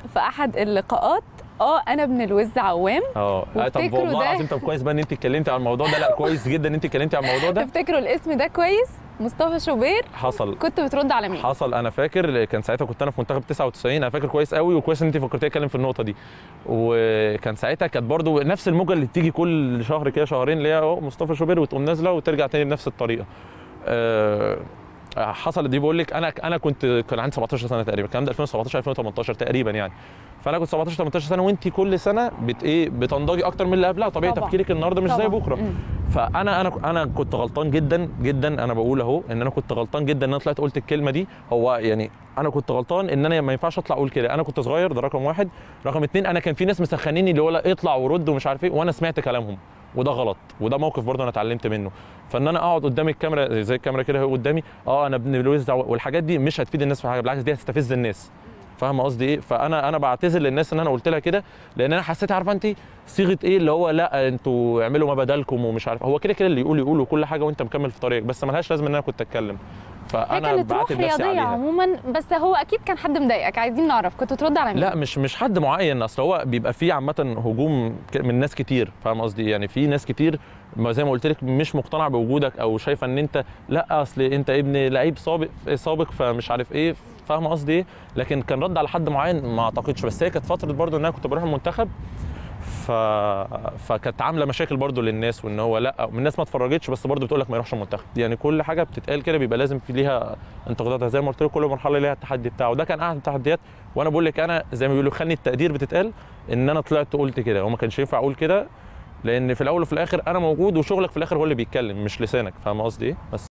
في احد اللقاءات اه انا ابن الوز عوام اه طب وافتكروا والله ده- العظيم طب كويس بقى ان انت اتكلمتي عن الموضوع ده لا كويس جدا ان انت اتكلمتي عن الموضوع ده تفتكروا الاسم ده كويس مصطفى شوبير حصل كنت بترد على مين حصل انا فاكر كان ساعتها كنت انا في منتخب 99 انا فاكر كويس قوي وكويس ان انت فكرتي اتكلم في النقطه دي وكان ساعتها كانت برضو نفس الموجه اللي بتيجي كل شهر كده شهرين اللي هي اهو مصطفى شوبير وتقوم نازله وترجع تاني بنفس الطريقه أه حصلت دي بقول لك انا انا كنت كان عندي 17 سنه تقريبا الكلام ده 2017 2018 تقريبا يعني فانا كنت 17 18 سنه وانت كل سنه بت ايه بتنضجي اكتر من اللي قبلها طبيعي طبعاً. تفكيرك النهارده مش زي طبعاً. بكره مم. فانا انا انا كنت غلطان جدا جدا انا بقول اهو ان انا كنت غلطان جدا ان انا طلعت قلت الكلمه دي هو يعني انا كنت غلطان ان انا ما ينفعش اطلع اقول كده انا كنت صغير ده رقم واحد رقم اتنين انا كان في ناس مسخنيني اللي هو لا اطلع ورد ومش عارف ايه وانا سمعت كلامهم وده غلط وده موقف برضه انا اتعلمت منه فان انا اقعد قدام الكاميرا زي الكاميرا كده اهي قدامي اه انا ابن لويس ده والحاجات دي مش هتفيد الناس في حاجه بالعكس دي هتستفز الناس فاهمه قصدي ايه فانا انا بعتذر للناس ان انا قلت لها كده لان انا حسيت عارفه انت صيغه ايه اللي هو لا انتوا اعملوا ما بدلكم ومش عارف هو كده كده اللي يقول يقول وكل حاجه وانت مكمل في طريقك بس ملهاش لازمه ان انا كنت اتكلم هي فانا كانت روح بعاتب نفسي رياضيه عليها عموما بس هو اكيد كان حد مضايقك عايزين نعرف كنت ترد على مين لا مش مش حد معين اصل هو بيبقى فيه عامه هجوم ك- من ناس كتير فاهم قصدي يعني في ناس كتير ما زي ما قلت لك مش مقتنع بوجودك او شايفه ان انت لا اصل انت ابن لعيب سابق سابق فمش عارف ايه فاهم قصدي ايه لكن كان رد على حد معين ما اعتقدش بس هي كانت فتره برضو ان انا كنت بروح المنتخب ف... فكانت عامله مشاكل برضو للناس وان هو لا الناس ما اتفرجتش بس برضو بتقول لك ما يروحش المنتخب يعني كل حاجه بتتقال كده بيبقى لازم في ليها انتقاداتها زي ما قلت لك كل مرحله ليها التحدي بتاعه وده كان احد التحديات وانا بقول لك انا زي ما بيقولوا خلني التقدير بتتقال ان انا طلعت قلت كده وما كانش ينفع اقول كده لان في الاول وفي الاخر انا موجود وشغلك في الاخر هو اللي بيتكلم مش لسانك فاهم قصدي ايه بس